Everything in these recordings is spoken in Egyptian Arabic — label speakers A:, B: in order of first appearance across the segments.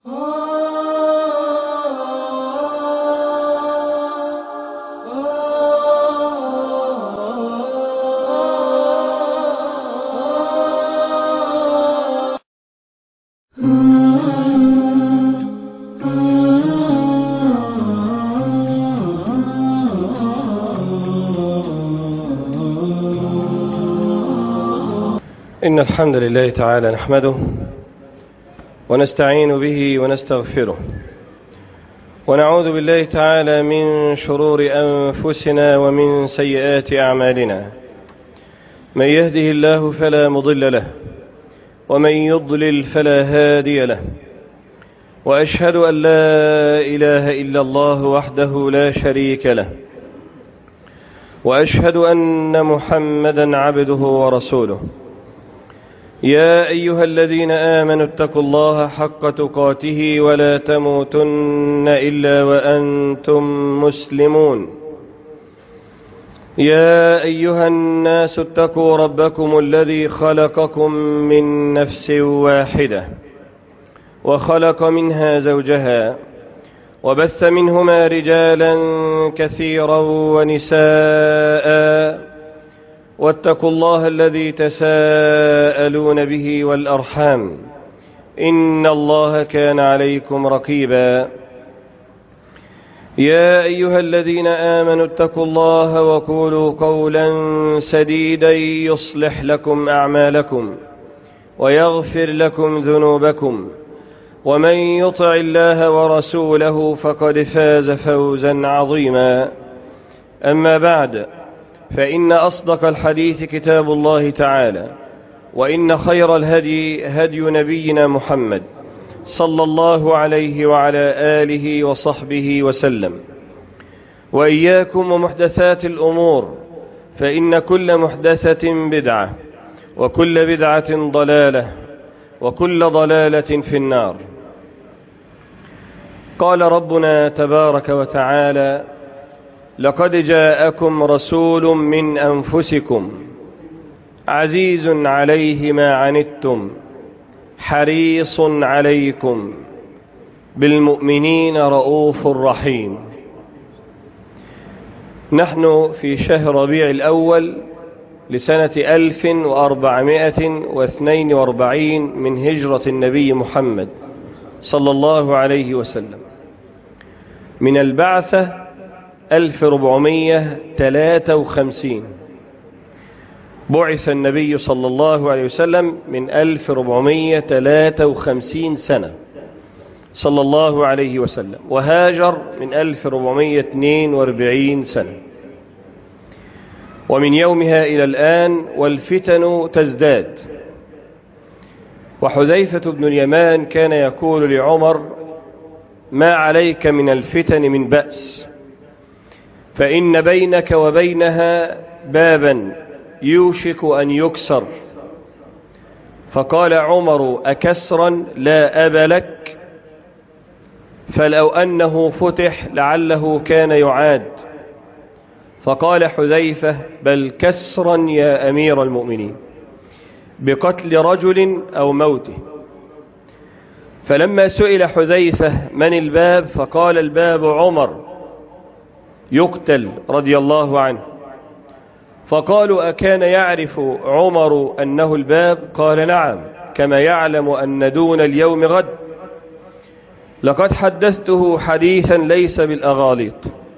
A: إن الحمد لله تعالى نحمده ونستعين به ونستغفره ونعوذ بالله تعالى من شرور أنفسنا ومن سيئات أعمالنا من يهده الله فلا مضل له ومن يضلل فلا هادي له وأشهد أن لا إله إلا الله وحده لا شريك له وأشهد أن محمدا عبده ورسوله يا أيها الذين آمنوا اتقوا الله حق تقاته ولا تموتن إلا وأنتم مسلمون يا أيها الناس اتقوا ربكم الذي خلقكم من نفس واحدة وخلق منها زوجها وبث منهما رجالا كثيرا ونساء واتقوا الله الذي تساءلون به والأرحام إن الله كان عليكم رقيبا يا أيها الذين آمنوا اتقوا الله وقولوا قولا سديدا يصلح لكم أعمالكم ويغفر لكم ذنوبكم ومن يطع الله ورسوله فقد فاز فوزا عظيما أما بعد فإن أصدق الحديث كتاب الله تعالى وإن خير الهدي هدي نبينا محمد صلى الله عليه وعلى آله وصحبه وسلم وإياكم ومحدثات الأمور فإن كل محدثة بدعة وكل بدعة ضلالة وكل ضلالة في النار قال ربنا تبارك وتعالى لقد جاءكم رسول من أنفسكم عزيز عليه ما عنتم حريص عليكم بالمؤمنين رؤوف رحيم نحن في شهر ربيع الأول لسنة ألف وأربعمائة واثنين واربعين من هجرة النبي محمد صلى الله عليه وسلم من البعثة 1453 بعث النبي صلى الله عليه وسلم من 1453 سنة صلى الله عليه وسلم وهاجر من 1442 سنة ومن يومها إلى الآن والفتن تزداد وحذيفة بن اليمان كان يقول لعمر ما عليك من الفتن من بأس فإن بينك وبينها بابا يوشك أن يكسر فقال عمر أكسرا لا أب لك فلو أنه فتح لعله كان يعاد فقال حذيفة بل كسرا يا أمير المؤمنين بقتل رجل أو موته فلما سئل حذيفة من الباب فقال الباب عمر يقتل رضي الله عنه فقالوا أكان يعرف عمر أنه الباب قال نعم كما يعلم أن دون اليوم غد لقد حدثته حديثا ليس بالأغاليط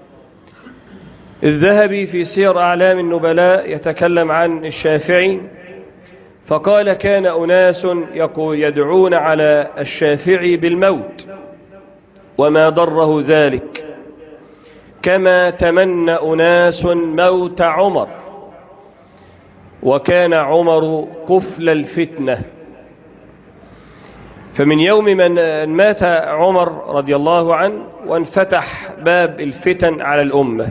A: الذهبي في سير أعلام النبلاء يتكلم عن الشافعي فقال كان أناس يدعون على الشافعي بالموت وما ضره ذلك كما تمنى أناس موت عمر وكان عمر قفل الفتنة فمن يوم من مات عمر رضي الله عنه وانفتح باب الفتن على الأمة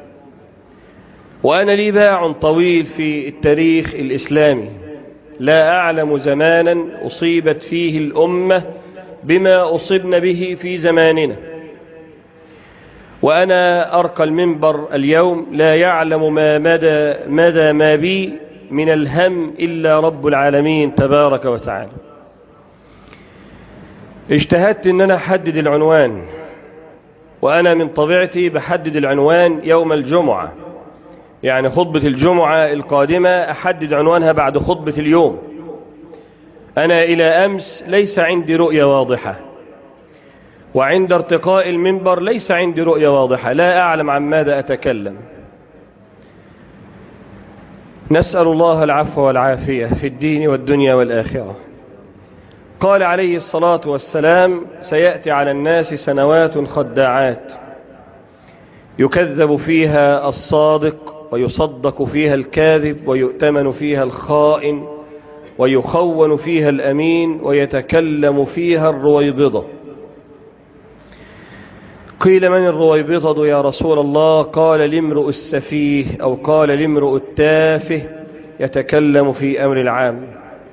A: وأنا لي باع طويل في التاريخ الإسلامي لا أعلم زمانا أصيبت فيه الأمة بما أصبن به في زماننا وأنا أرقى المنبر اليوم لا يعلم ما مدى, مدى ما بي من الهم إلا رب العالمين تبارك وتعالى اجتهدت ان انا احدد العنوان وانا من طبيعتي بحدد العنوان يوم الجمعة يعني خطبة الجمعة القادمة احدد عنوانها بعد خطبة اليوم انا الى امس ليس عندي رؤية واضحة وعند ارتقاء المنبر ليس عندي رؤية واضحة لا اعلم عن ماذا اتكلم نسأل الله العفو والعافية في الدين والدنيا والآخرة قال عليه الصلاة والسلام سيأتي على الناس سنوات خداعات يكذب فيها الصادق ويصدق فيها الكاذب ويؤتمن فيها الخائن ويخون فيها الأمين ويتكلم فيها الرويبضة قيل من الرويبضة يا رسول الله قال لامرؤ السفيه أو قال لامرؤ التافه يتكلم في أمر العام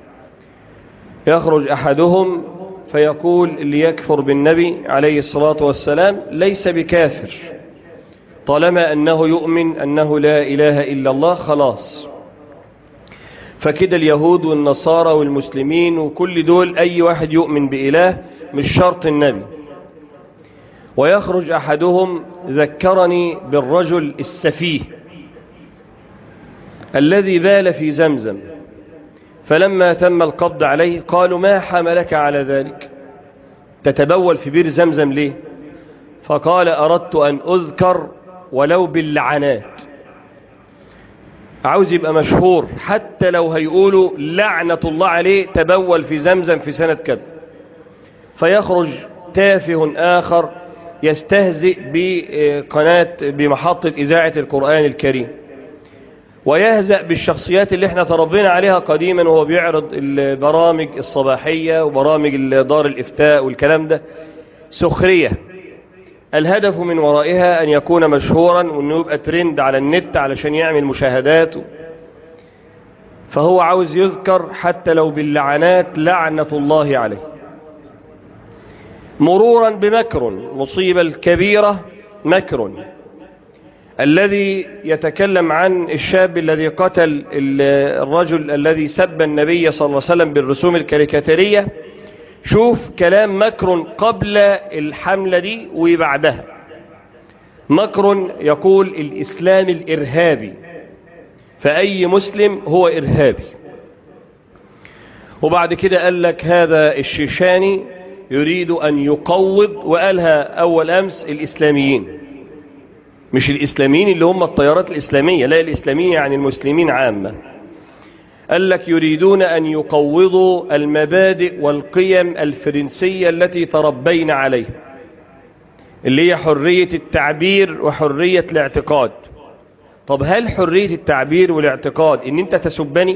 A: يخرج أحدهم فيقول ليكفر بالنبي عليه الصلاة والسلام ليس بكافر طالما أنه يؤمن أنه لا إله إلا الله خلاص فكده اليهود والنصارى والمسلمين وكل دول أي واحد يؤمن بإله مش شرط النبي ويخرج أحدهم ذكرني بالرجل السفيه الذي بال في زمزم فلما تم القبض عليه قالوا ما حملك على ذلك تتبول في بير زمزم ليه فقال أردت أن أذكر ولو باللعنات عاوز يبقى مشهور حتى لو هيقولوا لعنة الله عليه تبول في زمزم في سنة كذا فيخرج تافه آخر يستهزئ بقناة بمحطة إذاعة القرآن الكريم ويهزأ بالشخصيات اللي احنا تربينا عليها قديما وهو بيعرض البرامج الصباحية وبرامج دار الإفتاء والكلام ده سخرية الهدف من ورائها أن يكون مشهورا وأنه يبقى ترند على النت علشان يعمل مشاهدات فهو عاوز يذكر حتى لو باللعنات لعنة الله عليه مرورا بمكر مصيبة الكبيرة مكر الذي يتكلم عن الشاب الذي قتل الرجل الذي سب النبي صلى الله عليه وسلم بالرسوم الكاريكاتيرية شوف كلام مكر قبل الحملة دي وبعدها مكر يقول الإسلام الإرهابي فأي مسلم هو إرهابي وبعد كده قال لك هذا الشيشاني يريد أن يقوض وقالها أول أمس الإسلاميين مش الإسلاميين اللي هم الطيارات الإسلامية لا الإسلامية يعني المسلمين عامة قال لك يريدون أن يقوضوا المبادئ والقيم الفرنسية التي تربينا عليها اللي هي حرية التعبير وحرية الاعتقاد طب هل حرية التعبير والاعتقاد ان انت تسبني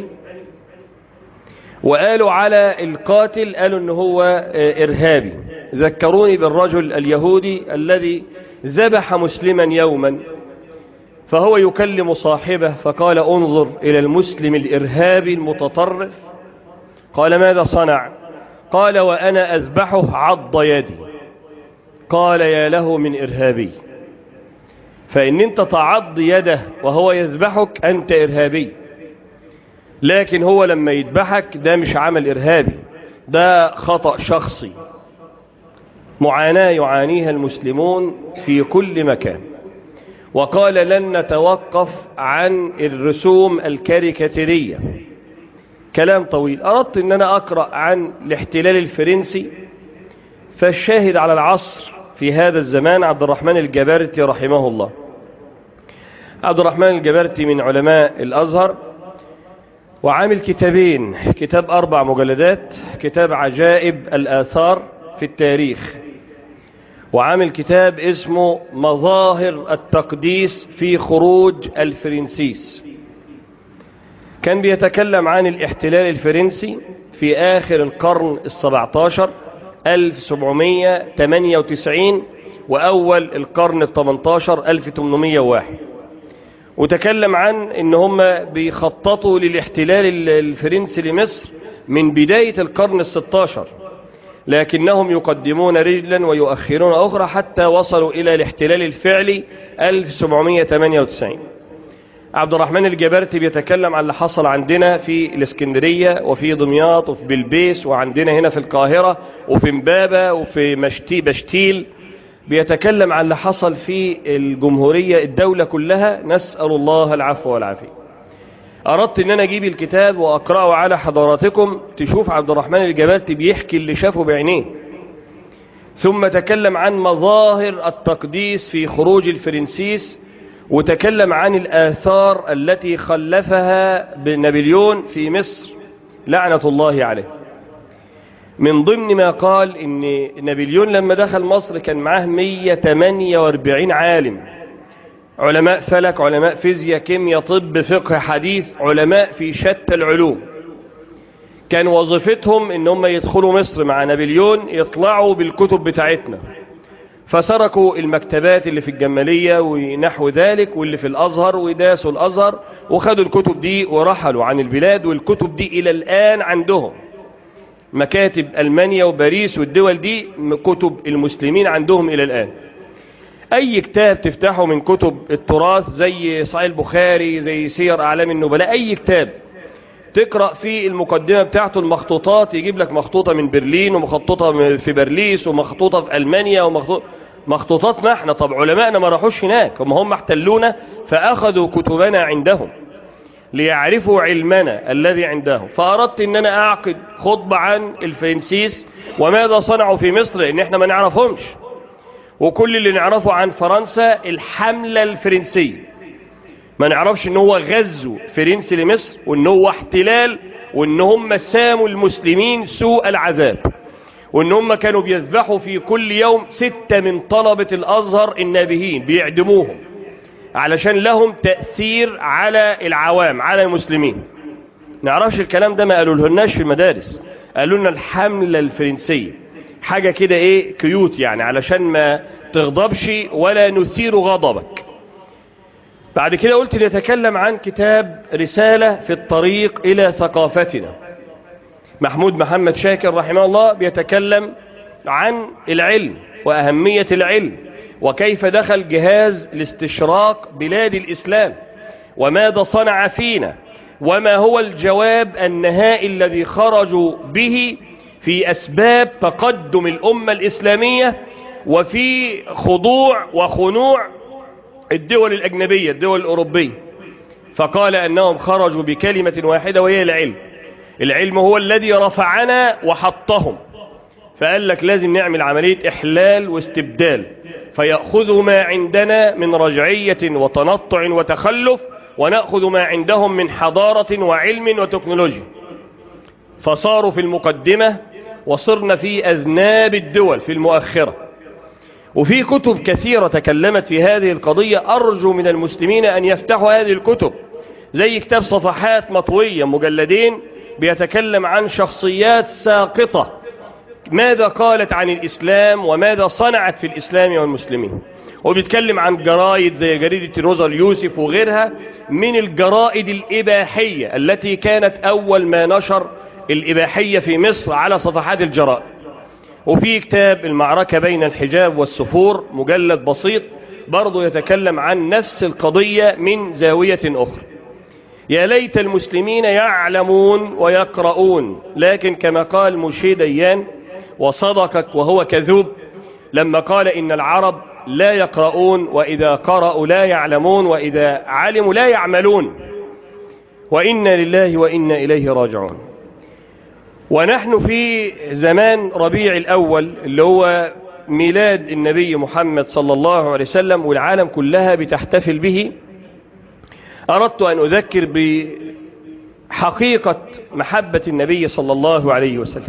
A: وقالوا على القاتل قالوا ان هو ارهابي ذكروني بالرجل اليهودي الذي ذبح مسلما يوما فهو يكلم صاحبه فقال انظر إلى المسلم الإرهابي المتطرف قال ماذا صنع قال وأنا أذبحه عض يدي قال يا له من إرهابي فإن أنت تعض يده وهو يذبحك أنت إرهابي لكن هو لما يذبحك ده مش عمل إرهابي ده خطأ شخصي معاناة يعانيها المسلمون في كل مكان وقال لن نتوقف عن الرسوم الكاريكاتيرية كلام طويل أردت أن أنا أقرأ عن الاحتلال الفرنسي فالشاهد على العصر في هذا الزمان عبد الرحمن الجبارتي رحمه الله عبد الرحمن الجبارتي من علماء الأزهر وعامل كتابين كتاب أربع مجلدات كتاب عجائب الآثار في التاريخ وعامل كتاب اسمه مظاهر التقديس في خروج الفرنسيس كان بيتكلم عن الاحتلال الفرنسي في آخر القرن السبعتاشر 1798 وأول القرن الثمنتاشر 1801 وتكلم عن ان هم بيخططوا للاحتلال الفرنسي لمصر من بداية القرن الستاشر لكنهم يقدمون رجلا ويؤخرون أخرى حتى وصلوا إلى الاحتلال الفعلي 1798 عبد الرحمن الجبرتي بيتكلم عن اللي حصل عندنا في الاسكندرية وفي دمياط وفي بلبيس وعندنا هنا في القاهرة وفي مبابة وفي مشتي بشتيل بيتكلم عن اللي حصل في الجمهورية الدولة كلها نسأل الله العفو والعافية أردت أن أنا أجيب الكتاب وأقرأه على حضراتكم تشوف عبد الرحمن الجبرتي بيحكي اللي شافه بعينيه ثم تكلم عن مظاهر التقديس في خروج الفرنسيس وتكلم عن الآثار التي خلفها نابليون في مصر لعنة الله عليه من ضمن ما قال ان نابليون لما دخل مصر كان معاه 148 عالم علماء فلك علماء فيزياء كيمياء طب فقه حديث علماء في شتى العلوم كان وظيفتهم ان هم يدخلوا مصر مع نابليون يطلعوا بالكتب بتاعتنا فسرقوا المكتبات اللي في الجمالية ونحو ذلك واللي في الأزهر وداسوا الأزهر وخدوا الكتب دي ورحلوا عن البلاد والكتب دي إلى الآن عندهم مكاتب ألمانيا وباريس والدول دي كتب المسلمين عندهم إلى الآن أي كتاب تفتحه من كتب التراث زي صحيح البخاري زي سير أعلام النبلاء أي كتاب تقرأ في المقدمة بتاعته المخطوطات يجيب لك مخطوطة من برلين ومخطوطة في برليس ومخطوطة في ألمانيا ومخطوطة مخطوطاتنا احنا طب علمائنا ما راحوش هناك هم هم احتلونا فأخذوا كتبنا عندهم ليعرفوا علمنا الذي عندهم فأردت ان انا اعقد خطبة عن الفرنسيس وماذا صنعوا في مصر ان احنا ما نعرفهمش وكل اللي نعرفه عن فرنسا الحملة الفرنسية ما نعرفش ان هو غزو فرنسي لمصر وان هو احتلال وان هم ساموا المسلمين سوء العذاب وان هم كانوا بيذبحوا في كل يوم ستة من طلبة الازهر النابهين بيعدموهم علشان لهم تأثير على العوام على المسلمين نعرفش الكلام ده ما قالوا لهناش في المدارس قالوا لنا الحملة الفرنسية حاجة كده ايه كيوت يعني علشان ما تغضبش ولا نثير غضبك بعد كده قلت نتكلم عن كتاب رسالة في الطريق إلى ثقافتنا محمود محمد شاكر رحمه الله بيتكلم عن العلم وأهمية العلم وكيف دخل جهاز لاستشراق بلاد الإسلام وماذا صنع فينا وما هو الجواب النهائي الذي خرجوا به في أسباب تقدم الأمة الإسلامية وفي خضوع وخنوع الدول الأجنبية الدول الأوروبية فقال أنهم خرجوا بكلمة واحدة وهي العلم العلم هو الذي رفعنا وحطهم فقال لك لازم نعمل عملية إحلال واستبدال فيأخذ ما عندنا من رجعية وتنطع وتخلف ونأخذ ما عندهم من حضارة وعلم وتكنولوجيا فصاروا في المقدمة وصرنا في أذناب الدول في المؤخرة وفي كتب كثيرة تكلمت في هذه القضية أرجو من المسلمين أن يفتحوا هذه الكتب زي كتاب صفحات مطوية مجلدين بيتكلم عن شخصيات ساقطة ماذا قالت عن الإسلام وماذا صنعت في الإسلام والمسلمين وبيتكلم عن جرائد زي جريدة روزا اليوسف وغيرها من الجرائد الإباحية التي كانت أول ما نشر الإباحية في مصر على صفحات الجرائد وفي كتاب المعركة بين الحجاب والسفور مجلد بسيط برضو يتكلم عن نفس القضية من زاوية أخرى يا ليت المسلمين يعلمون ويقرؤون لكن كما قال مشي ديان وصدقك وهو كذوب لما قال إن العرب لا يقرؤون وإذا قرأوا لا يعلمون وإذا علموا لا يعملون وإنا لله وإنا إليه راجعون ونحن في زمان ربيع الأول اللي هو ميلاد النبي محمد صلى الله عليه وسلم والعالم كلها بتحتفل به أردت أن أذكر بحقيقة محبة النبي صلى الله عليه وسلم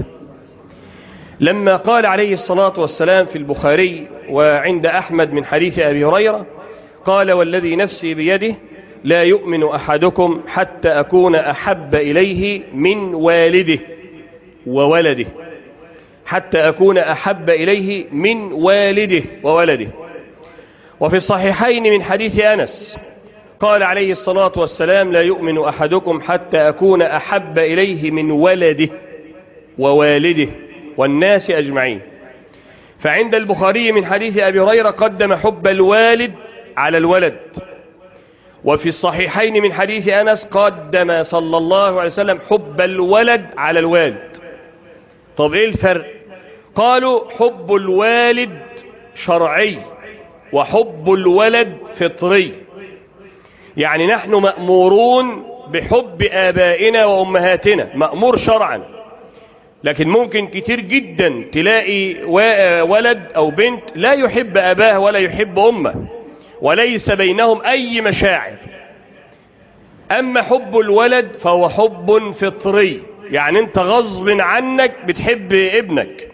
A: لما قال عليه الصلاة والسلام في البخاري وعند أحمد من حديث أبي هريرة قال والذي نفسي بيده لا يؤمن أحدكم حتى أكون أحب إليه من والده وولده حتى أكون أحب إليه من والده وولده وفي الصحيحين من حديث أنس قال عليه الصلاة والسلام لا يؤمن أحدكم حتى أكون أحب إليه من ولده ووالده والناس أجمعين فعند البخاري من حديث أبي هريرة قدم حب الوالد على الولد وفي الصحيحين من حديث أنس قدم صلى الله عليه وسلم حب الولد على الوالد طب إيه الفرق قالوا حب الوالد شرعي وحب الولد فطري يعني نحن مأمورون بحب آبائنا وأمهاتنا مأمور شرعا لكن ممكن كتير جدا تلاقي ولد أو بنت لا يحب أباه ولا يحب أمه وليس بينهم أي مشاعر أما حب الولد فهو حب فطري يعني أنت غصب عنك بتحب ابنك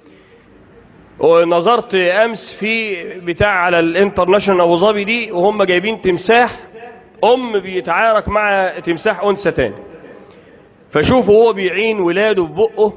A: ونظرت أمس في بتاع على الانترناشنال أبو ظبي دي وهم جايبين تمساح أم بيتعارك مع تمساح أنثى تاني فشوفوا هو بيعين ولاده في بقه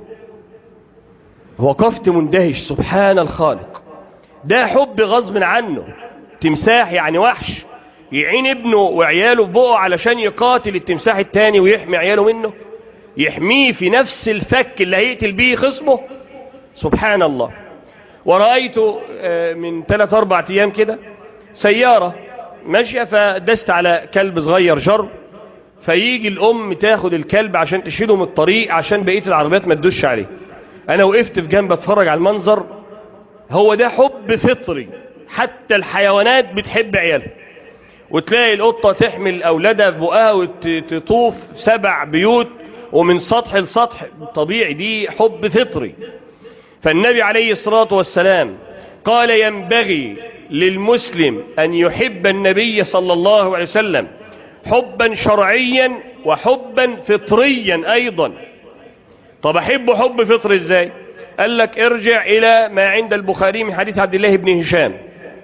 A: وقفت مندهش سبحان الخالق ده حب غصب عنه تمساح يعني وحش يعين ابنه وعياله في بقه علشان يقاتل التمساح التاني ويحمي عياله منه يحميه في نفس الفك اللي هيقتل بيه خصمه سبحان الله ورأيت من 3 أربع أيام كده سيارة ماشية فدست على كلب صغير جر فيجي الأم تاخد الكلب عشان تشيله من الطريق عشان بقية العربيات ما تدوش عليه أنا وقفت في جنب أتفرج على المنظر هو ده حب فطري حتى الحيوانات بتحب عيالها وتلاقي القطة تحمل أولادها في بقها وتطوف سبع بيوت ومن سطح لسطح طبيعي دي حب فطري فالنبي عليه الصلاة والسلام قال ينبغي للمسلم أن يحب النبي صلى الله عليه وسلم حبا شرعيا وحبا فطريا أيضا طب أحب حب فطري إزاي قال لك ارجع إلى ما عند البخاري من حديث عبد الله بن هشام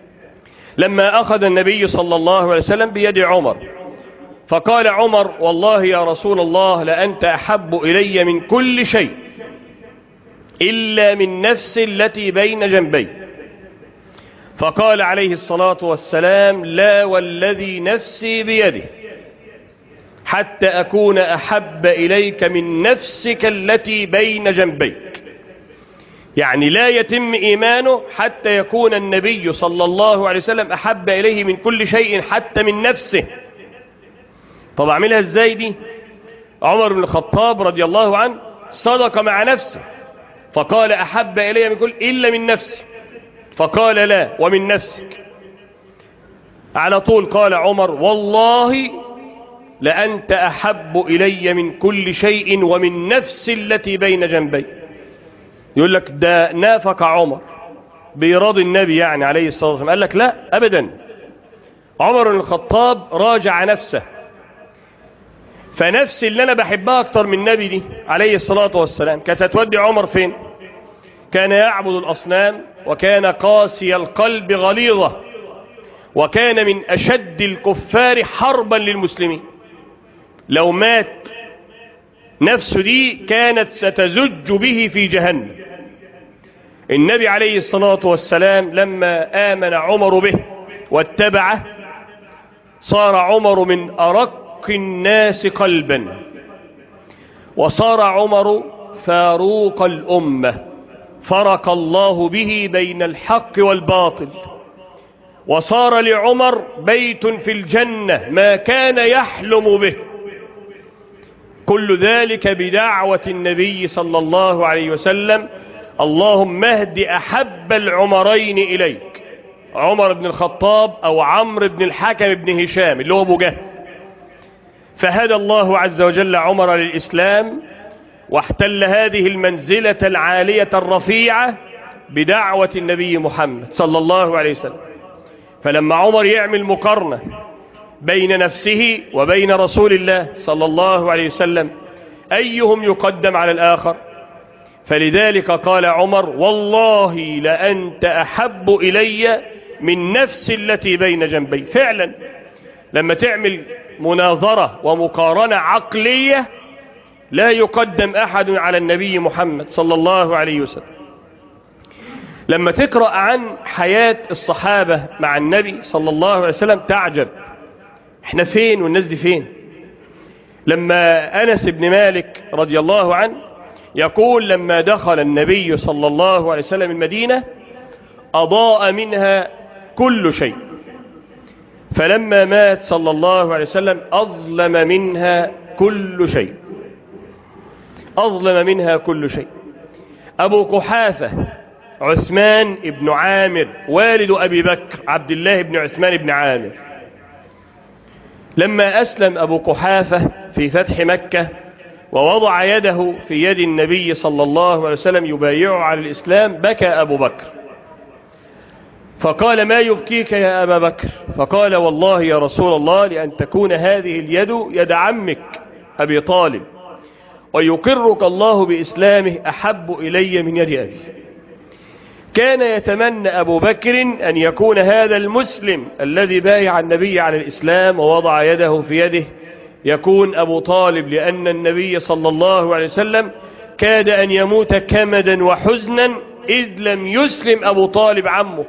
A: لما أخذ النبي صلى الله عليه وسلم بيد عمر فقال عمر والله يا رسول الله لأنت أحب إلي من كل شيء إلا من نفس التي بين جنبي فقال عليه الصلاة والسلام لا والذي نفسي بيده حتى أكون أحب إليك من نفسك التي بين جنبيك يعني لا يتم إيمانه حتى يكون النبي صلى الله عليه وسلم أحب إليه من كل شيء حتى من نفسه طب أعملها إزاي دي عمر بن الخطاب رضي الله عنه صدق مع نفسه فقال أحب إلي من كل إلا من نفسي فقال لا ومن نفسك على طول قال عمر والله لأنت أحب إلي من كل شيء ومن نفس التي بين جنبي يقول لك ده نافق عمر بإراضي النبي يعني عليه الصلاة والسلام قال لك لا أبدا عمر بن الخطاب راجع نفسه فنفسي اللي أنا بحبها أكتر من النبي دي عليه الصلاة والسلام كانت هتودي عمر فين كان يعبد الأصنام وكان قاسي القلب غليظة وكان من أشد الكفار حربا للمسلمين لو مات نفسه دي كانت ستزج به في جهنم النبي عليه الصلاة والسلام لما آمن عمر به واتبعه صار عمر من أرق الناس قلبا وصار عمر فاروق الأمة فرق الله به بين الحق والباطل وصار لعمر بيت في الجنة ما كان يحلم به كل ذلك بدعوة النبي صلى الله عليه وسلم اللهم اهد أحب العمرين إليك عمر بن الخطاب أو عمرو بن الحكم بن هشام اللي هو أبو جهل فهدى الله عز وجل عمر للإسلام واحتل هذه المنزلة العالية الرفيعة بدعوة النبي محمد صلى الله عليه وسلم فلما عمر يعمل مقارنة بين نفسه وبين رسول الله صلى الله عليه وسلم أيهم يقدم على الآخر فلذلك قال عمر والله لأنت أحب إلي من نفس التي بين جنبي فعلا لما تعمل مناظرة ومقارنة عقلية لا يقدم أحد على النبي محمد صلى الله عليه وسلم لما تقرأ عن حياة الصحابة مع النبي صلى الله عليه وسلم تعجب احنا فين والناس دي فين لما أنس بن مالك رضي الله عنه يقول لما دخل النبي صلى الله عليه وسلم المدينة أضاء منها كل شيء فلما مات صلى الله عليه وسلم أظلم منها كل شيء أظلم منها كل شيء أبو قحافة عثمان بن عامر والد أبي بكر عبد الله بن عثمان بن عامر لما أسلم أبو قحافة في فتح مكة ووضع يده في يد النبي صلى الله عليه وسلم يبايعه على الإسلام بكى أبو بكر فقال ما يبكيك يا أبا بكر فقال والله يا رسول الله لأن تكون هذه اليد يد عمك أبي طالب ويقرك الله بإسلامه أحب إلي من يد أبي كان يتمنى أبو بكر أن يكون هذا المسلم الذي بايع النبي على الإسلام ووضع يده في يده يكون أبو طالب لأن النبي صلى الله عليه وسلم كاد أن يموت كمدا وحزنا إذ لم يسلم أبو طالب عمه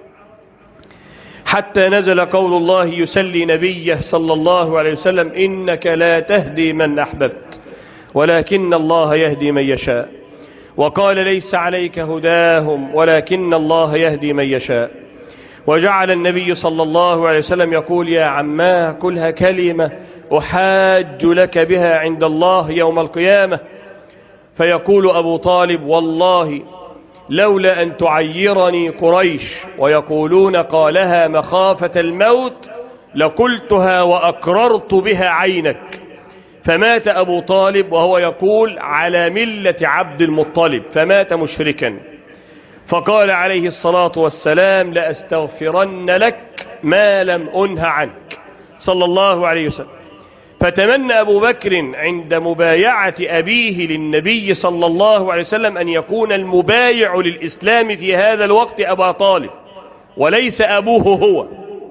A: حتى نزل قول الله يسلي نبيه صلى الله عليه وسلم إنك لا تهدي من أحببت ولكن الله يهدي من يشاء وقال ليس عليك هداهم ولكن الله يهدي من يشاء وجعل النبي صلى الله عليه وسلم يقول يا عماه كلها كلمة أحاج لك بها عند الله يوم القيامة فيقول أبو طالب والله لولا أن تعيرني قريش ويقولون قالها مخافة الموت لقلتها وأقررت بها عينك فمات أبو طالب وهو يقول على ملة عبد المطلب فمات مشركا فقال عليه الصلاة والسلام لأستغفرن لك ما لم أنه عنك صلى الله عليه وسلم فتمنى أبو بكر عند مبايعة أبيه للنبي صلى الله عليه وسلم أن يكون المبايع للإسلام في هذا الوقت أبا طالب وليس أبوه هو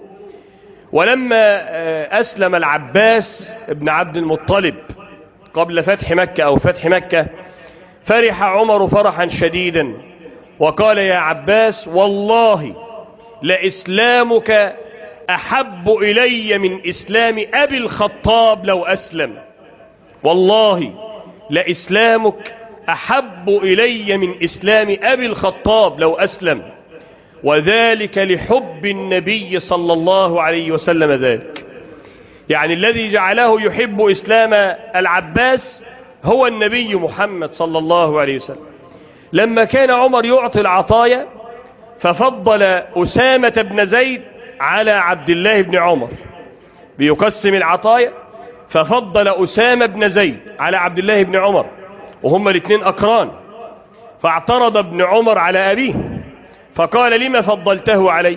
A: ولما أسلم العباس ابن عبد المطلب قبل فتح مكة أو فتح مكة فرح عمر فرحا شديدا وقال يا عباس والله لإسلامك أحب إلي من إسلام أبي الخطاب لو أسلم والله لإسلامك أحب إلي من إسلام أبي الخطاب لو أسلم وذلك لحب النبي صلى الله عليه وسلم ذلك يعني الذي جعله يحب إسلام العباس هو النبي محمد صلى الله عليه وسلم لما كان عمر يعطي العطايا ففضل أسامة بن زيد على عبد الله بن عمر بيقسم العطايا ففضل أسامة بن زيد على عبد الله بن عمر وهما الاثنين أقران فاعترض ابن عمر على أبيه فقال لما فضلته علي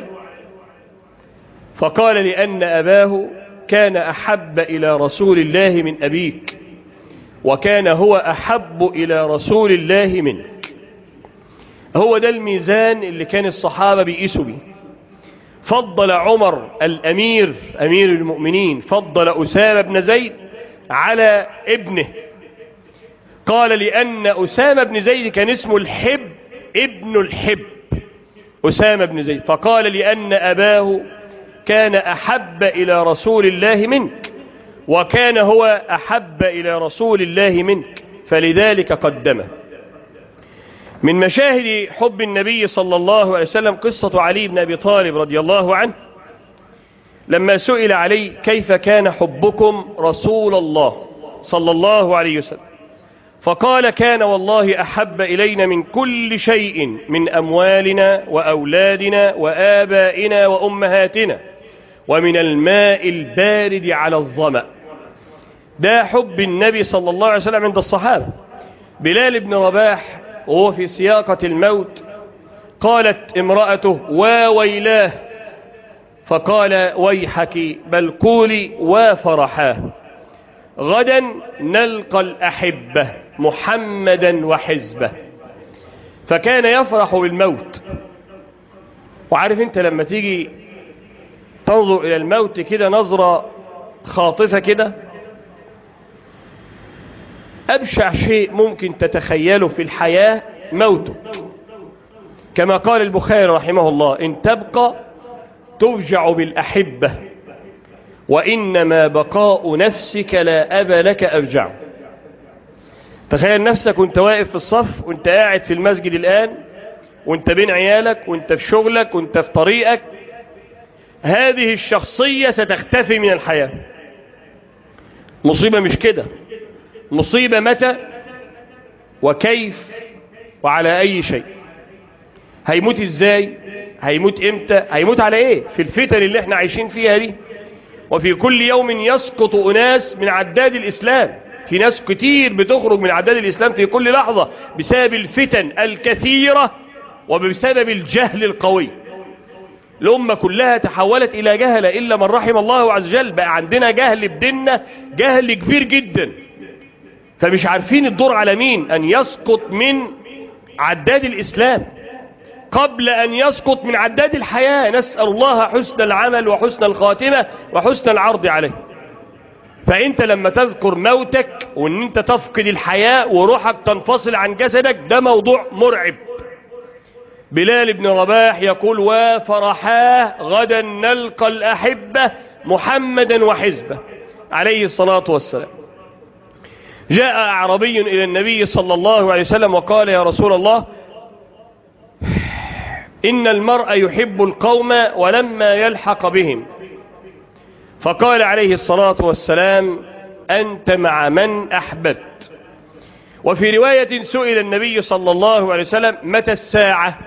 A: فقال لأن أباه كان أحب إلى رسول الله من أبيك وكان هو أحب إلى رسول الله منك هو ده الميزان اللي كان الصحابة بيقيسوا بيه فضل عمر الأمير أمير المؤمنين فضل أسامة بن زيد على ابنه قال لأن أسامة بن زيد كان اسمه الحب ابن الحب أسامة بن زيد فقال لأن أباه كان أحب إلى رسول الله منك وكان هو أحب إلى رسول الله منك فلذلك قدمه من مشاهد حب النبي صلى الله عليه وسلم قصة علي بن أبي طالب رضي الله عنه لما سئل علي كيف كان حبكم رسول الله صلى الله عليه وسلم فقال كان والله أحب إلينا من كل شيء من أموالنا وأولادنا وآبائنا وأمهاتنا ومن الماء البارد على الظمأ ده حب النبي صلى الله عليه وسلم عند الصحابة بلال بن رباح وهو في سياقة الموت قالت امرأته وويلاه فقال ويحك بل قولي وفرحاه غدا نلقى الأحبة محمدا وحزبه فكان يفرح بالموت وعارف انت لما تيجي تنظر إلى الموت كده نظرة خاطفة كده أبشع شيء ممكن تتخيله في الحياة موتك كما قال البخاري رحمه الله إن تبقى تفجع بالأحبة وإنما بقاء نفسك لا أب لك أرجع تخيل نفسك وانت واقف في الصف وانت قاعد في المسجد الآن وانت بين عيالك وانت في شغلك وانت في طريقك هذه الشخصية ستختفي من الحياة مصيبة مش كده مصيبة متى وكيف وعلى أي شيء هيموت ازاي هيموت امتى هيموت على ايه في الفتن اللي احنا عايشين فيها دي وفي كل يوم يسقط أناس من عداد الإسلام في ناس كتير بتخرج من عداد الإسلام في كل لحظة بسبب الفتن الكثيرة وبسبب الجهل القوي الأمة كلها تحولت إلى جهل إلا من رحم الله عز وجل بقى عندنا جهل بديننا جهل كبير جدا فمش عارفين الدور على مين أن يسقط من عداد الإسلام قبل أن يسقط من عداد الحياة نسأل الله حسن العمل وحسن الخاتمة وحسن العرض عليه فأنت لما تذكر موتك وأن أنت تفقد الحياة وروحك تنفصل عن جسدك ده موضوع مرعب بلال بن رباح يقول وفرحاه غدا نلقى الأحبة محمدا وحزبه عليه الصلاة والسلام جاء أعربي إلى النبي صلى الله عليه وسلم وقال يا رسول الله إن المرء يحب القوم ولما يلحق بهم فقال عليه الصلاة والسلام أنت مع من أحببت وفي رواية سئل النبي صلى الله عليه وسلم متى الساعة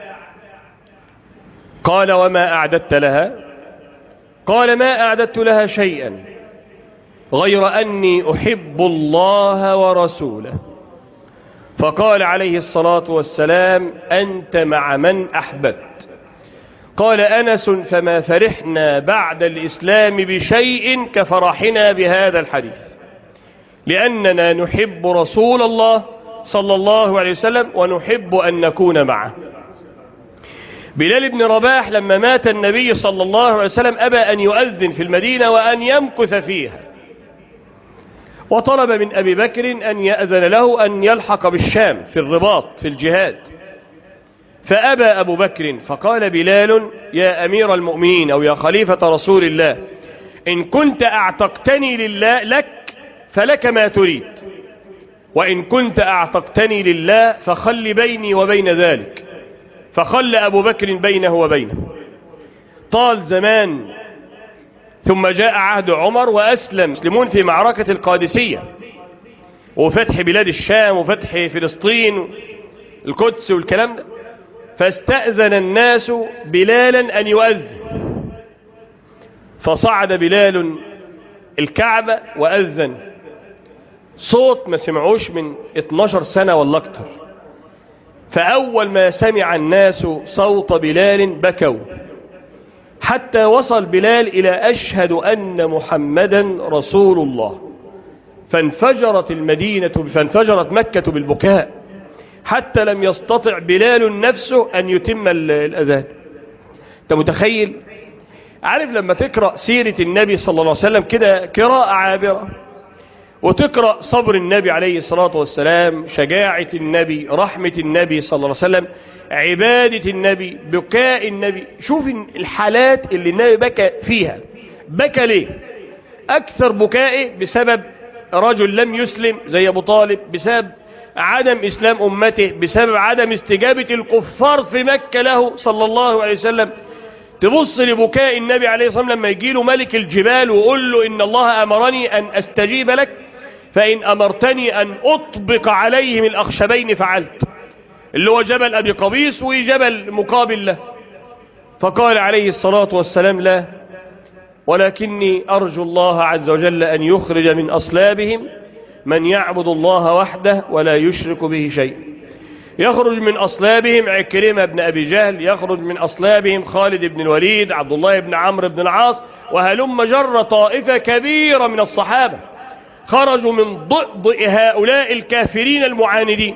A: قال وما أعددت لها قال ما أعددت لها شيئا غير أني أحب الله ورسوله فقال عليه الصلاة والسلام أنت مع من أحببت قال أنس فما فرحنا بعد الإسلام بشيء كفرحنا بهذا الحديث لأننا نحب رسول الله صلى الله عليه وسلم ونحب أن نكون معه بلال بن رباح لما مات النبي صلى الله عليه وسلم أبى أن يؤذن في المدينة وأن يمكث فيها وطلب من أبي بكر أن يأذن له أن يلحق بالشام في الرباط في الجهاد فأبى أبو بكر فقال بلال يا أمير المؤمنين أو يا خليفة رسول الله إن كنت أعتقتني لله لك فلك ما تريد وإن كنت أعتقتني لله فخل بيني وبين ذلك فخل أبو بكر بينه وبينه طال زمان ثم جاء عهد عمر وأسلم مسلمون في معركة القادسية وفتح بلاد الشام وفتح فلسطين القدس والكلام ده فاستأذن الناس بلالا أن يؤذن فصعد بلال الكعبة وأذن صوت ما سمعوش من 12 سنة ولا أكتر فأول ما سمع الناس صوت بلال بكوا حتى وصل بلال إلى أشهد أن محمدا رسول الله فانفجرت المدينة فانفجرت مكة بالبكاء حتى لم يستطع بلال نفسه أن يتم الأذان أنت متخيل عارف لما تقرأ سيرة النبي صلى الله عليه وسلم كده قراءة عابرة وتقرأ صبر النبي عليه الصلاة والسلام شجاعة النبي رحمة النبي صلى الله عليه وسلم عبادة النبي بكاء النبي شوف الحالات اللي النبي بكى فيها بكى ليه أكثر بكائه بسبب رجل لم يسلم زي أبو طالب بسبب عدم إسلام أمته بسبب عدم استجابة الكفار في مكة له صلى الله عليه وسلم تبص لبكاء النبي عليه الصلاة والسلام لما يجي له ملك الجبال ويقول له إن الله أمرني أن أستجيب لك فإن أمرتني أن أطبق عليهم الأخشبين فعلت اللي هو جبل أبي قبيس وجبل مقابل له فقال عليه الصلاة والسلام لا ولكني أرجو الله عز وجل أن يخرج من أصلابهم من يعبد الله وحده ولا يشرك به شيء يخرج من أصلابهم عكرمة بن أبي جهل يخرج من أصلابهم خالد بن الوليد عبد الله بن عمرو بن العاص وهلم جر طائفة كبيرة من الصحابة خرجوا من ضئضئ هؤلاء الكافرين المعاندين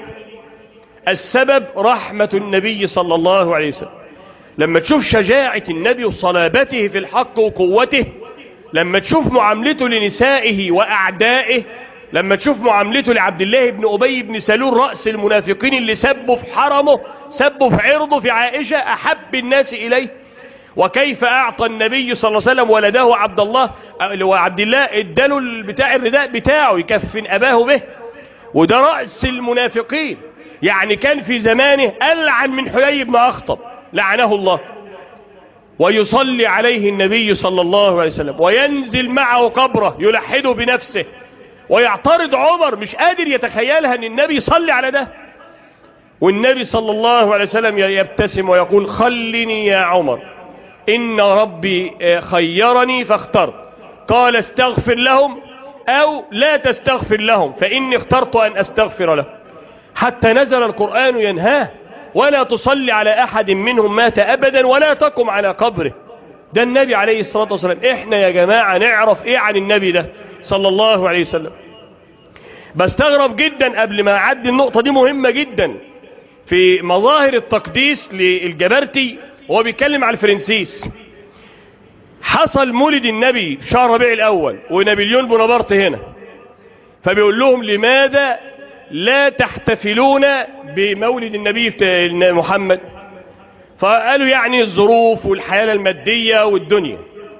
A: السبب رحمة النبي صلى الله عليه وسلم لما تشوف شجاعة النبي وصلابته في الحق وقوته لما تشوف معاملته لنسائه وأعدائه لما تشوف معاملته لعبد الله بن أبي بن سلول رأس المنافقين اللي سبوا في حرمه سبوا في عرضه في عائشة أحب الناس إليه وكيف أعطى النبي صلى الله عليه وسلم ولده عبد الله وعبد الله اداله بتاع الرداء بتاعه يكفن أباه به وده رأس المنافقين يعني كان في زمانه ألعن من حيي بن أخطب لعنه الله ويصلي عليه النبي صلى الله عليه وسلم وينزل معه قبره يلحده بنفسه ويعترض عمر مش قادر يتخيلها ان النبي يصلي على ده والنبي صلى الله عليه وسلم يبتسم ويقول خلني يا عمر إن ربي خيرني فاخترت قال استغفر لهم أو لا تستغفر لهم فإني اخترت أن أستغفر لهم حتى نزل القرآن ينهاه ولا تصلي على أحد منهم مات أبدا ولا تقم على قبره ده النبي عليه الصلاة والسلام احنا يا جماعة نعرف ايه عن النبي ده صلى الله عليه وسلم بستغرب جدا قبل ما أعدي النقطة دي مهمة جدا في مظاهر التقديس للجبرتي وهو بيتكلم على الفرنسيس حصل مولد النبي في شهر ربيع الأول ونابليون بونابرت هنا فبيقول لهم لماذا لا تحتفلون بمولد النبي محمد فقالوا يعني الظروف والحياة المادية والدنيا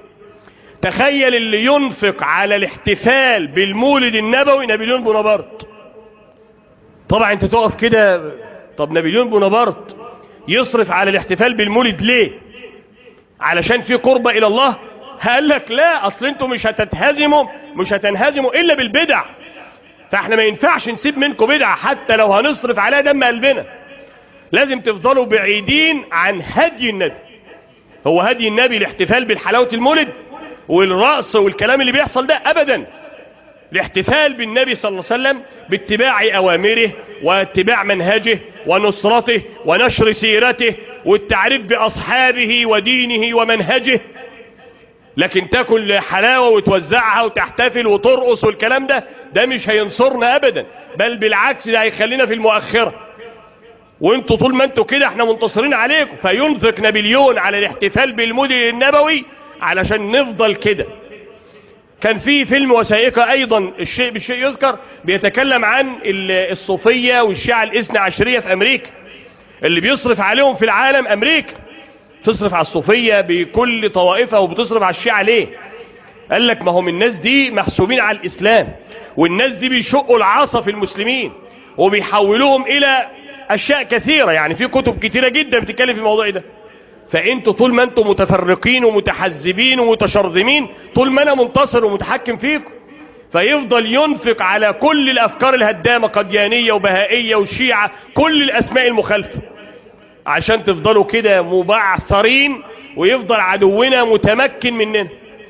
A: تخيل اللي ينفق على الاحتفال بالمولد النبوي نابليون بونابرت طبعا انت تقف كده طب نابليون بونابرت يصرف على الاحتفال بالمولد ليه علشان في قربة الى الله قال لك لا اصل انتوا مش هتتهزموا مش هتنهزموا الا بالبدع فاحنا ما ينفعش نسيب منكم بدعة حتى لو هنصرف عليها دم قلبنا لازم تفضلوا بعيدين عن هدي النبي هو هدي النبي الاحتفال بالحلاوة المولد والرأس والكلام اللي بيحصل ده ابدا الاحتفال بالنبي صلى الله عليه وسلم باتباع اوامره واتباع منهجه ونصرته ونشر سيرته والتعريف باصحابه ودينه ومنهجه لكن تاكل حلاوة وتوزعها وتحتفل وترقص والكلام ده ده مش هينصرنا ابدا بل بالعكس ده هيخلينا في المؤخرة وانتوا طول ما انتوا كده احنا منتصرين عليكم فينفق نابليون على الاحتفال بالمولد النبوي علشان نفضل كده كان في فيلم وثائقي ايضا الشيء بالشيء يذكر بيتكلم عن الصوفية والشيعة الاثنى عشرية في امريكا اللي بيصرف عليهم في العالم امريكا تصرف على الصوفية بكل طوائفها وبتصرف على الشيعة ليه قال لك ما هم الناس دي محسوبين على الاسلام والناس دي بيشقوا العصا في المسلمين وبيحولوهم الى اشياء كثيرة يعني في كتب كثيرة جدا بتتكلم في الموضوع ده فانتوا طول ما انتوا متفرقين ومتحزبين ومتشرذمين طول ما انا منتصر ومتحكم فيكم فيفضل ينفق على كل الافكار الهدامة قديانية وبهائية وشيعة كل الاسماء المخالفة عشان تفضلوا كده مبعثرين ويفضل عدونا متمكن مننا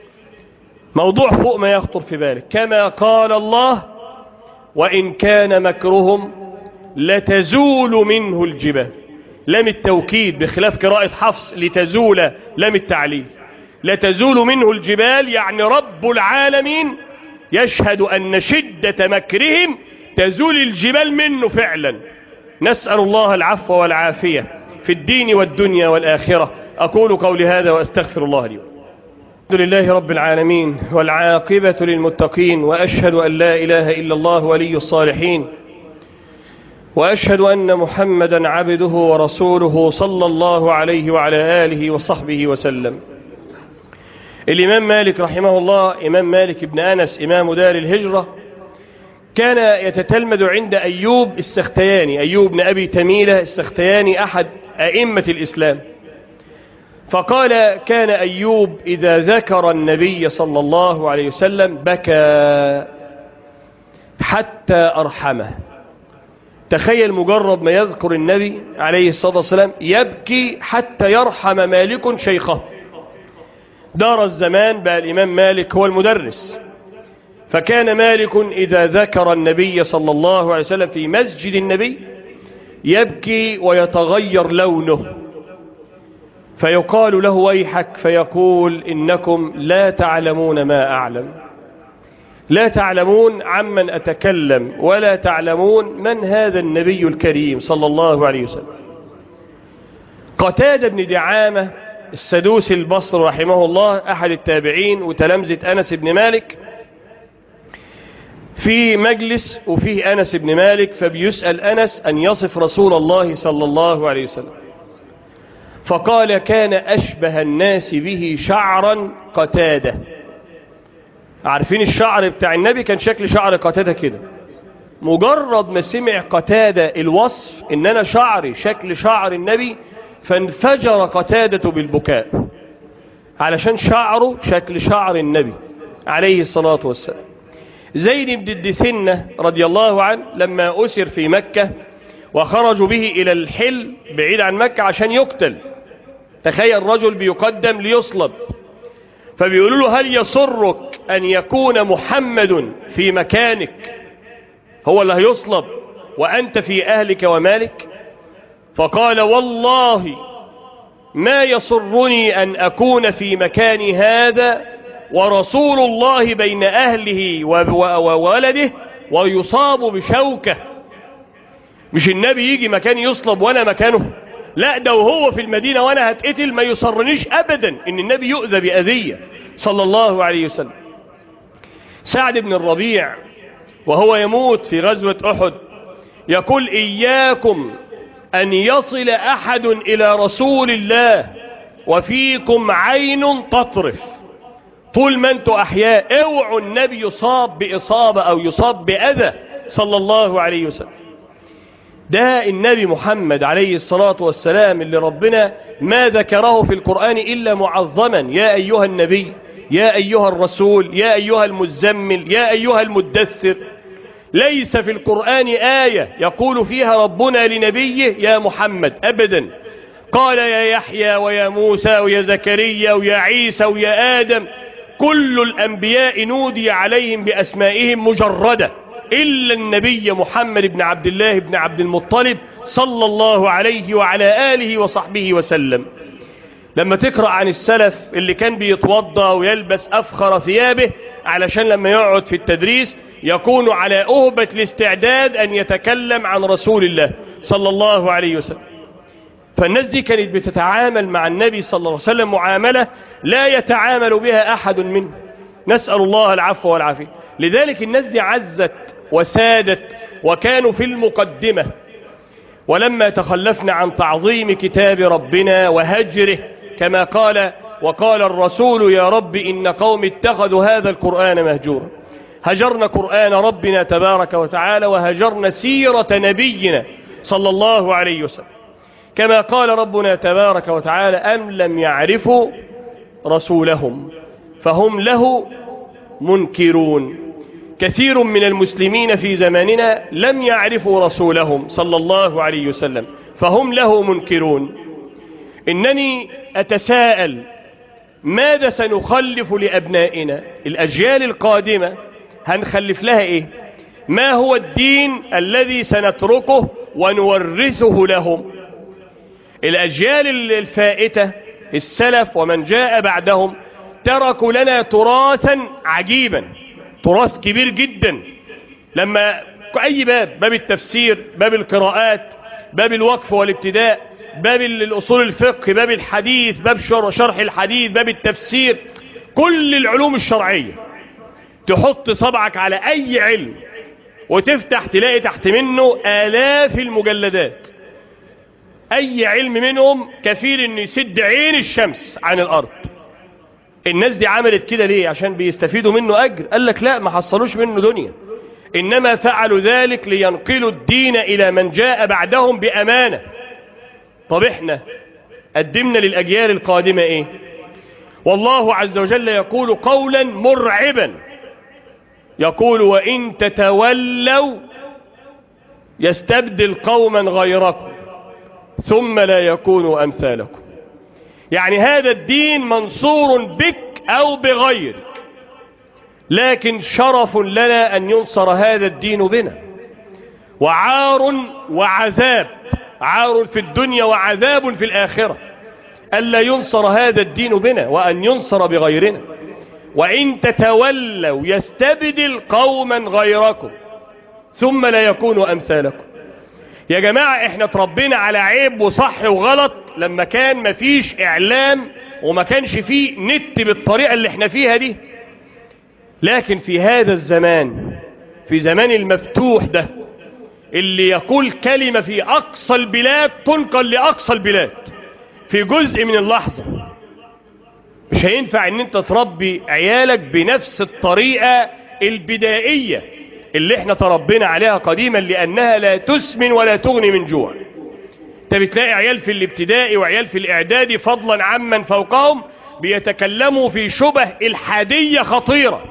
A: موضوع فوق ما يخطر في بالك كما قال الله وإن كان مكرهم لتزول منه الجبال لم التوكيد بخلاف قراءة حفص لتزول لم التعليل لتزول منه الجبال يعني رب العالمين يشهد أن شدة مكرهم تزول الجبال منه فعلا نسأل الله العفو والعافية في الدين والدنيا والآخرة أقول قولي هذا وأستغفر الله لي الحمد لله رب العالمين والعاقبة للمتقين وأشهد أن لا إله إلا الله ولي الصالحين وأشهد أن محمدا عبده ورسوله صلى الله عليه وعلى آله وصحبه وسلم الإمام مالك رحمه الله إمام مالك بن أنس إمام دار الهجرة كان يتتلمذ عند أيوب السختياني أيوب بن أبي تميلة السختياني أحد أئمة الإسلام فقال كان أيوب إذا ذكر النبي صلى الله عليه وسلم بكى حتى أرحمه تخيل مجرد ما يذكر النبي عليه الصلاة والسلام يبكي حتى يرحم مالك شيخه دار الزمان بقى الإمام مالك هو المدرس فكان مالك إذا ذكر النبي صلى الله عليه وسلم في مسجد النبي يبكي ويتغير لونه فيقال له ويحك فيقول إنكم لا تعلمون ما أعلم لا تعلمون عمن أتكلم ولا تعلمون من هذا النبي الكريم صلى الله عليه وسلم قتاد بن دعامة السدوسي البصر رحمه الله أحد التابعين وتلمذة أنس بن مالك في مجلس وفيه أنس بن مالك فبيسأل أنس أن يصف رسول الله صلى الله عليه وسلم فقال كان أشبه الناس به شعرا قتاده عارفين الشعر بتاع النبي كان شكل شعر قتاده كده مجرد ما سمع قتادة الوصف ان انا شعري شكل شعر النبي فانفجر قتادة بالبكاء علشان شعره شكل شعر النبي عليه الصلاة والسلام زيد بن الدثنة رضي الله عنه لما أسر في مكة وخرجوا به إلى الحل بعيد عن مكة عشان يقتل تخيل رجل بيقدم ليصلب فبيقولوا له هل يسرك أن يكون محمد في مكانك هو اللي هيصلب وأنت في أهلك ومالك فقال والله ما يسرني أن أكون في مكان هذا ورسول الله بين أهله وولده ويصاب بشوكة مش النبي يجي مكان يصلب وأنا مكانه لا ده وهو في المدينة وأنا هتقتل ما يصرنيش أبدا إن النبي يؤذى بأذية صلى الله عليه وسلم سعد بن الربيع وهو يموت في غزوة أحد يقول إياكم أن يصل أحد إلى رسول الله وفيكم عين تطرف طول ما انتوا أحياء اوعوا النبي يصاب بإصابة أو يصاب بأذى صلى الله عليه وسلم ده النبي محمد عليه الصلاة والسلام اللي ربنا ما ذكره في القرآن إلا معظما يا أيها النبي يا أيها الرسول يا أيها المزمل يا أيها المدثر ليس في القرآن آية يقول فيها ربنا لنبيه يا محمد أبدا قال يا يحيى ويا موسى ويا زكريا ويا عيسى ويا آدم كل الأنبياء نودي عليهم بأسمائهم مجردة إلا النبي محمد بن عبد الله بن عبد المطلب صلى الله عليه وعلى آله وصحبه وسلم لما تقرأ عن السلف اللي كان بيتوضى ويلبس أفخر ثيابه علشان لما يقعد في التدريس يكون على أهبة الاستعداد أن يتكلم عن رسول الله صلى الله عليه وسلم فالناس دي كانت بتتعامل مع النبي صلى الله عليه وسلم معاملة لا يتعامل بها أحد منه نسأل الله العفو والعافية لذلك الناس دي عزت وسادت وكانوا في المقدمة ولما تخلفنا عن تعظيم كتاب ربنا وهجره كما قال وقال الرسول يا رب إن قوم اتخذوا هذا القرآن مهجورا هجرنا قرآن ربنا تبارك وتعالى وهجرنا سيرة نبينا صلى الله عليه وسلم كما قال ربنا تبارك وتعالى أم لم يعرفوا رسولهم فهم له منكرون كثير من المسلمين في زماننا لم يعرفوا رسولهم صلى الله عليه وسلم فهم له منكرون إنني أتساءل ماذا سنخلف لأبنائنا الأجيال القادمة هنخلف لها إيه ما هو الدين الذي سنتركه ونورثه لهم الأجيال الفائتة السلف ومن جاء بعدهم تركوا لنا تراثا عجيبا تراث كبير جدا لما أي باب باب التفسير باب القراءات باب الوقف والابتداء باب الأصول الفقه باب الحديث باب شرح الحديث باب التفسير كل العلوم الشرعية تحط صبعك على أي علم وتفتح تلاقي تحت منه آلاف المجلدات أي علم منهم كفيل أن يسد عين الشمس عن الأرض الناس دي عملت كده ليه عشان بيستفيدوا منه أجر قال لك لا ما حصلوش منه دنيا إنما فعلوا ذلك لينقلوا الدين إلى من جاء بعدهم بأمانة طب احنا قدمنا للأجيال القادمة ايه والله عز وجل يقول قولا مرعبا يقول وإن تتولوا يستبدل قوما غيركم ثم لا يكونوا أمثالكم يعني هذا الدين منصور بك أو بغيرك لكن شرف لنا أن ينصر هذا الدين بنا وعار وعذاب عار في الدنيا وعذاب في الآخرة ألا ينصر هذا الدين بنا وأن ينصر بغيرنا وإن تتولوا يستبدل قوما غيركم ثم لا يكونوا أمثالكم يا جماعة احنا تربينا على عيب وصح وغلط لما كان مفيش اعلام وما كانش فيه نت بالطريقة اللي احنا فيها دي لكن في هذا الزمان في زمان المفتوح ده اللي يقول كلمة في أقصى البلاد تنقل لأقصى البلاد في جزء من اللحظة مش هينفع ان انت تربي عيالك بنفس الطريقة البدائية اللي احنا تربينا عليها قديما لأنها لا تسمن ولا تغني من جوع انت بتلاقي عيال في الابتدائي وعيال في الاعدادي فضلا عمن فوقهم بيتكلموا في شبه الحادية خطيرة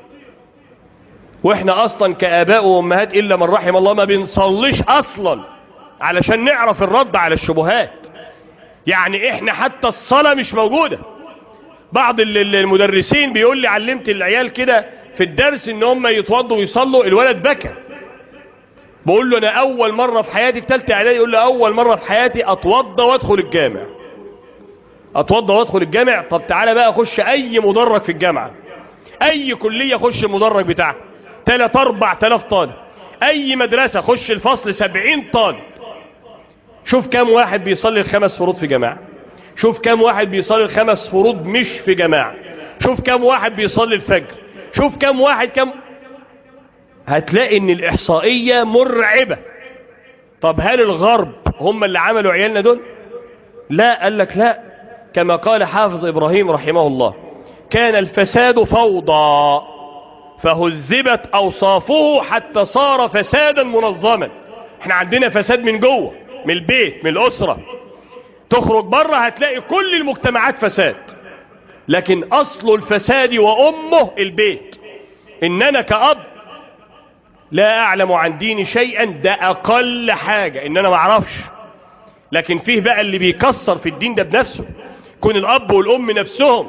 A: واحنا اصلا كآباء وامهات الا من رحم الله ما بنصليش اصلا علشان نعرف الرد على الشبهات يعني احنا حتى الصلاة مش موجودة بعض المدرسين بيقول لي علمت العيال كده في الدرس ان هم يتوضوا ويصلوا الولد بكى بقول له انا اول مرة في حياتي في ثالثه اعدادي يقول له اول مرة في حياتي اتوضى وادخل الجامع اتوضى وادخل الجامع طب تعالى بقى اخش اي مدرج في الجامعة اي كلية اخش المدرج بتاعها تلات اربع تلاف طالب اي مدرسة خش الفصل سبعين طالب شوف كام واحد بيصلي الخمس فروض في جماعة شوف كام واحد بيصلي الخمس فروض مش في جماعة شوف كام واحد بيصلي الفجر شوف كام واحد كام هتلاقي ان الاحصائية مرعبة طب هل الغرب هم اللي عملوا عيالنا دول لا قال لك لا كما قال حافظ ابراهيم رحمه الله كان الفساد فوضى فهذبت اوصافه حتى صار فسادا منظما احنا عندنا فساد من جوه من البيت من الاسرة تخرج بره هتلاقي كل المجتمعات فساد لكن اصل الفساد وامه البيت ان انا كأب لا اعلم عن ديني شيئا ده اقل حاجة ان انا معرفش لكن فيه بقى اللي بيكسر في الدين ده بنفسه كون الاب والام نفسهم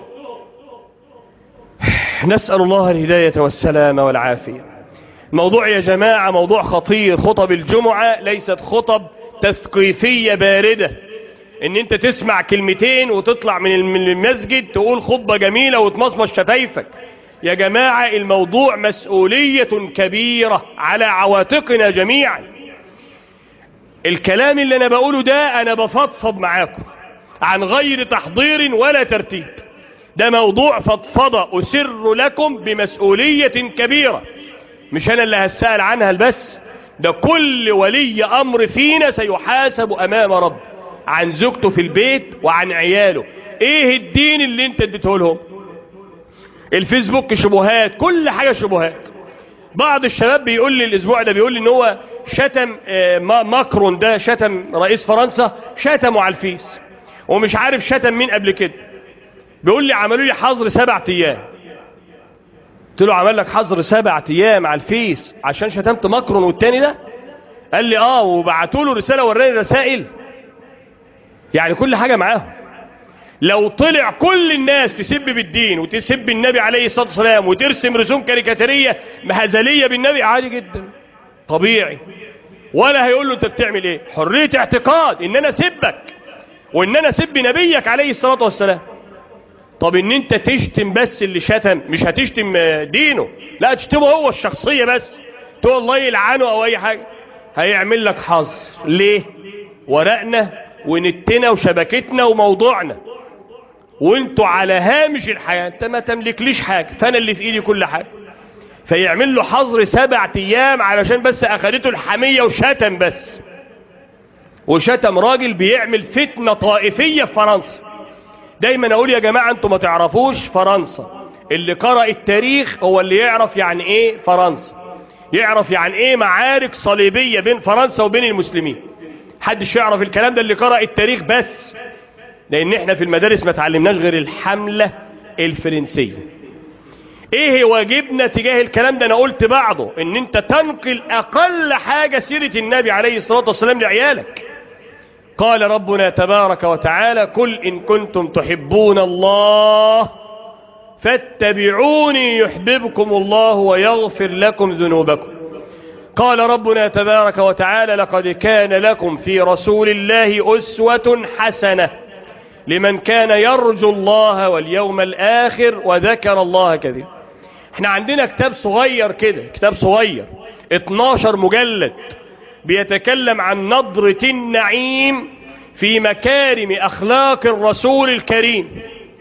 A: نسأل الله الهداية والسلامة والعافية الموضوع يا جماعة موضوع خطير خطب الجمعة ليست خطب تثقيفية باردة ان انت تسمع كلمتين وتطلع من المسجد تقول خطبة جميلة وتمصمص شفايفك يا جماعة الموضوع مسؤولية كبيرة على عواتقنا جميعا الكلام اللي انا بقوله ده انا بفضفض معاكم عن غير تحضير ولا ترتيب ده موضوع فضفضة أسر لكم بمسؤولية كبيرة مش أنا اللي هسأل عنها البس ده كل ولي أمر فينا سيحاسب أمام رب عن زوجته في البيت وعن عياله ايه الدين اللي انت اديته لهم الفيسبوك شبهات كل حاجة شبهات بعض الشباب بيقول لي الاسبوع ده بيقول لي ان هو شتم ماكرون ده شتم رئيس فرنسا شتمه على الفيس ومش عارف شتم مين قبل كده بيقول لي عملوا لي حظر سبع ايام قلت له عمل لك حظر سبع ايام على الفيس عشان شتمت ماكرون والتاني ده قال لي اه وبعتوا له رساله وراني رسائل يعني كل حاجه معاهم لو طلع كل الناس تسب بالدين وتسب النبي عليه الصلاه والسلام وترسم رسوم كاريكاتيريه مهزليه بالنبي عادي جدا طبيعي ولا هيقول له انت بتعمل ايه حريه اعتقاد ان انا اسبك وان انا اسب نبيك عليه الصلاه والسلام طب ان انت تشتم بس اللي شتم مش هتشتم دينه لا تشتمه هو الشخصية بس تقول الله يلعنه او اي حاجة هيعمل لك حظ ليه ورقنا ونتنا وشبكتنا وموضوعنا وانتوا على هامش الحياة انت ما تملكليش حاجة فانا اللي في ايدي كل حاجة فيعمل له حظر سبع ايام علشان بس اخدته الحمية وشتم بس وشتم راجل بيعمل فتنة طائفية في فرنسا دايما اقول يا جماعة انتوا ما تعرفوش فرنسا اللي قرأ التاريخ هو اللي يعرف يعني ايه فرنسا يعرف يعني ايه معارك صليبية بين فرنسا وبين المسلمين حدش يعرف الكلام ده اللي قرأ التاريخ بس لان احنا في المدارس ما تعلمناش غير الحملة الفرنسية ايه واجبنا تجاه الكلام ده انا قلت بعضه ان انت تنقل اقل حاجة سيرة النبي عليه الصلاة والسلام لعيالك قال ربنا تبارك وتعالى قل إن كنتم تحبون الله فاتبعوني يحببكم الله ويغفر لكم ذنوبكم قال ربنا تبارك وتعالى لقد كان لكم في رسول الله أسوة حسنة لمن كان يرجو الله واليوم الآخر وذكر الله كثيرا احنا عندنا كتاب صغير كده كتاب صغير 12 مجلد بيتكلم عن نظرة النعيم في مكارم أخلاق الرسول الكريم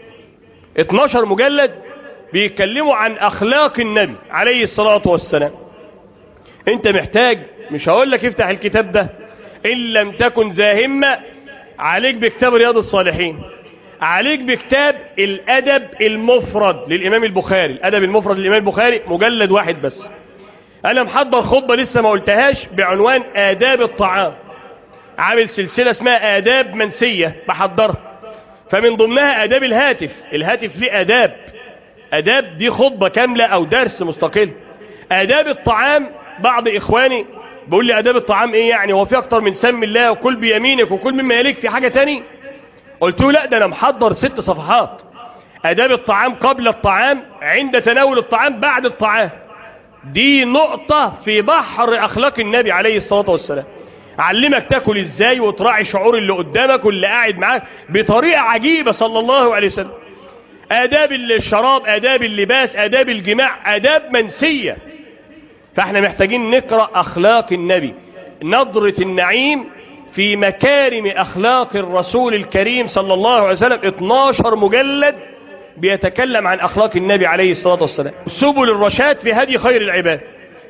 A: 12 مجلد بيتكلموا عن أخلاق النبي عليه الصلاة والسلام انت محتاج مش هقول لك افتح الكتاب ده إن لم تكن ذا همة عليك بكتاب رياض الصالحين عليك بكتاب الأدب المفرد للإمام البخاري الأدب المفرد للإمام البخاري مجلد واحد بس انا محضر خطبة لسه ما قلتهاش بعنوان آداب الطعام عامل سلسلة اسمها آداب منسية بحضرها فمن ضمنها آداب الهاتف الهاتف ليه آداب آداب دي خطبة كاملة أو درس مستقل آداب الطعام بعض إخواني بيقول لي آداب الطعام إيه يعني هو في أكتر من سم الله وكل بيمينك وكل مما يليك في حاجة تاني قلت له لا ده أنا محضر ست صفحات آداب الطعام قبل الطعام عند تناول الطعام بعد الطعام دي نقطة في بحر أخلاق النبي عليه الصلاة والسلام علمك تاكل ازاي وتراعي شعور اللي قدامك واللي قاعد معاك بطريقة عجيبة صلى الله عليه وسلم آداب الشراب آداب اللباس آداب الجماع آداب منسية فاحنا محتاجين نقرأ أخلاق النبي نظرة النعيم في مكارم أخلاق الرسول الكريم صلى الله عليه وسلم 12 مجلد بيتكلم عن أخلاق النبي عليه الصلاة والسلام سبل الرشاد في هدي خير العباد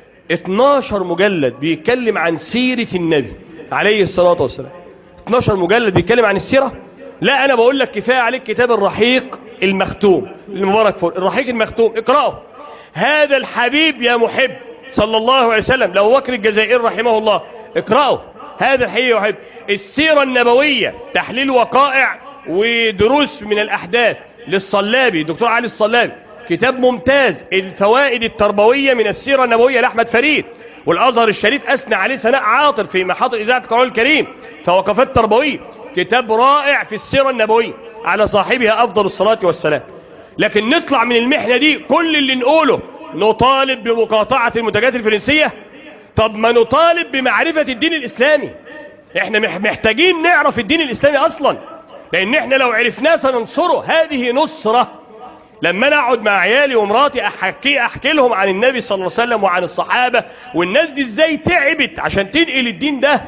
A: 12 مجلد بيتكلم عن سيرة النبي عليه الصلاة والسلام 12 مجلد بيتكلم عن السيرة لا أنا بقول لك كفاية عليك كتاب الرحيق المختوم المبارك فور الرحيق المختوم اقرأه هذا الحبيب يا محب صلى الله عليه وسلم لو بكر الجزائر رحمه الله اقرأه هذا الحقيقي يا محب السيرة النبوية تحليل وقائع ودروس من الأحداث للصلابي دكتور علي الصلابي كتاب ممتاز الفوائد التربوية من السيرة النبوية لأحمد فريد والأزهر الشريف أثنى عليه ثناء عاطر في محاضر إذاعة القرآن الكريم فوقفات تربوية كتاب رائع في السيرة النبوية على صاحبها أفضل الصلاة والسلام لكن نطلع من المحنة دي كل اللي نقوله نطالب بمقاطعة المنتجات الفرنسية طب ما نطالب بمعرفة الدين الإسلامي احنا محتاجين نعرف الدين الإسلامي أصلا لأن احنا لو عرفناه سننصره هذه نصرة لما انا اقعد مع عيالي ومراتي احكي احكي لهم عن النبي صلى الله عليه وسلم وعن الصحابة والناس دي ازاي تعبت عشان تنقل الدين ده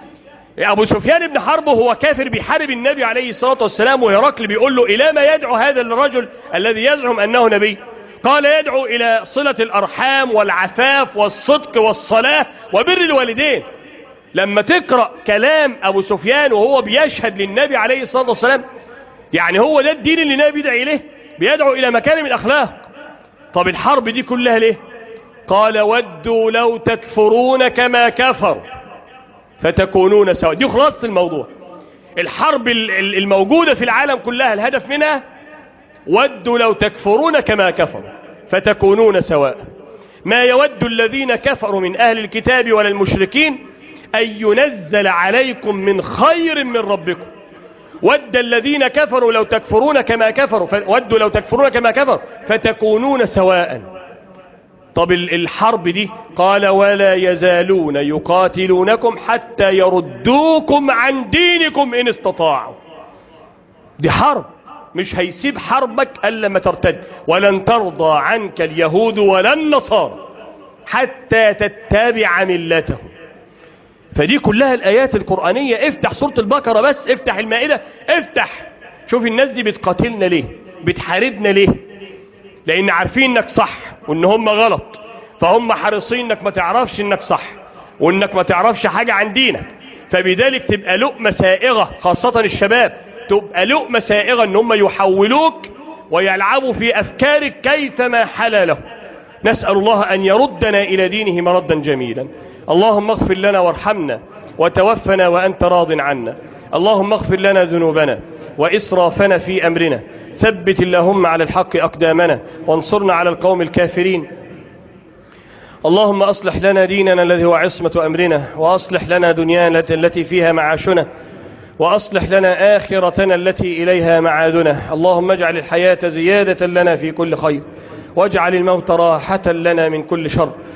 A: ابو سفيان بن حرب هو كافر بيحارب النبي عليه الصلاة والسلام وهرقل بيقول له الى ما يدعو هذا الرجل الذي يزعم انه نبي قال يدعو الى صلة الارحام والعفاف والصدق والصلاة وبر الوالدين لما تقرأ كلام ابو سفيان وهو بيشهد للنبي عليه الصلاة والسلام يعني هو ده الدين اللي النبي بيدعي اليه بيدعو إلى مكارم الأخلاق طب الحرب دي كلها ليه قال ودوا لو تكفرون كما كفروا فتكونون سواء دي خلاصة الموضوع الحرب الموجودة في العالم كلها الهدف منها ودوا لو تكفرون كما كفروا فتكونون سواء ما يود الذين كفروا من أهل الكتاب ولا المشركين أن ينزل عليكم من خير من ربكم ود الذين كفروا لو تكفرون كما كفروا ودوا لو تكفرون كما كفروا فتكونون سواء طب الحرب دي قال ولا يزالون يقاتلونكم حتى يردوكم عن دينكم إن استطاعوا دي حرب مش هيسيب حربك ألا ما ترتد ولن ترضى عنك اليهود ولا النصارى حتى تتبع ملتهم فدي كلها الآيات القرآنية افتح سورة البقرة بس افتح المائدة افتح شوف الناس دي بتقاتلنا ليه بتحاربنا ليه لأن عارفين انك صح وان هم غلط فهم حريصين انك ما تعرفش انك صح وانك ما تعرفش حاجة عن دينك فبذلك تبقى لقمة سائغة خاصة الشباب تبقى لقمة سائغة ان هم يحولوك ويلعبوا في أفكارك كيفما حل له نسأل الله أن يردنا إلى دينه مردا جميلا اللهم اغفر لنا وارحمنا وتوفنا وأنت راض عنا اللهم اغفر لنا ذنوبنا وإسرافنا في أمرنا ثبت اللهم على الحق أقدامنا وانصرنا على القوم الكافرين اللهم أصلح لنا ديننا الذي هو عصمة أمرنا وأصلح لنا دنيانا التي فيها معاشنا وأصلح لنا آخرتنا التي إليها معادنا اللهم اجعل الحياة زيادة لنا في كل خير واجعل الموت راحة لنا من كل شر